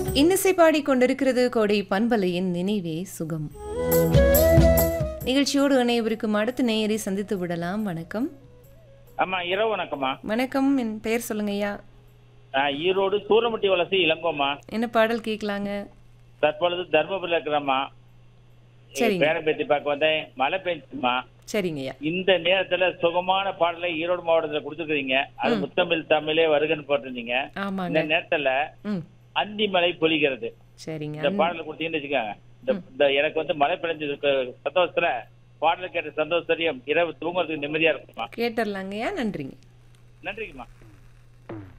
இன்னிசை பாடிக் கொண்டிருக்கிறது கோடை பண்பலையின் நினைவே சுகம் நிகழ்ச்சியோடு இணையவிருக்கும் அடுத்த நேயரை சந்தித்து விடலாம் வணக்கம் ஆமா இரவு வணக்கம்மா வணக்கம் என் பெயர் சொல்லுங்க ஐயா நான் ஈரோடு சூரமுட்டி வலசு இளங்கோம்மா என்ன பாடல் கேட்கலாங்க தற்பொழுது தர்மபுரியில் இருக்கிறேம்மா சரிங்க. பேரம் பேத்தி பார்க்க வந்தேன் மழை பெஞ்சுமா சரிங்க ஐயா இந்த நேரத்துல சுகமான பாடலை ஈரோடு மாவட்டத்துல கொடுத்துருக்கீங்க அது முத்தமிழ் தமிழே வருகன்னு போட்டிருந்தீங்க ஆமாங்க இந்த நேரத்துல ம் அந்தி மழை பொழிகிறது சரிங்க இந்த பாடலை கொடுத்தீங்கன்னு வச்சுக்கோங்க இந்த இந்த எனக்கு வந்து மழை பெஞ்சது சந்தோஷத்துல பாடல் கேட்ட சந்தோஷத்தையும் இரவு தூங்குறதுக்கு நிம்மதியா இருக்குமா கேட்டுடலாங்க ஐயா நன்றிங்க நன்றிங்கம்மா